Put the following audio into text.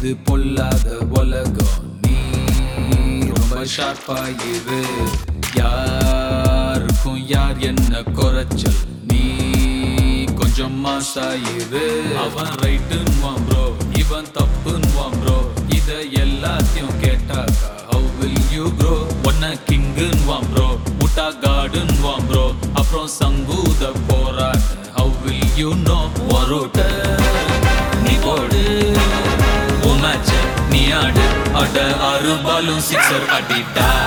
இது பொல்லாத உலகம் நீ ரொம்ப ஷார்ப்பா இரு யாருக்கும் யார் என்ன குறைச்சல் நீ கொஞ்சம் மாசாயிரு அவன் ரைட்டுன்னுவான் ப்ரோ இவன் தப்புன்னுவான் ப்ரோ இத எல்லாத்தையும் கேட்டாக்கா how will you grow ஒன்ன கிங்குன்னுவான் ப்ரோ முட்டா காடுன்னுவான் ப்ரோ அப்புறம் சங்கூத போறான் how will you know ஒருட்ட நீ போடு உன் மேட்ச நீ ஆடு அட ஆறு பாலும் சிக்ஸர் அடிட்டா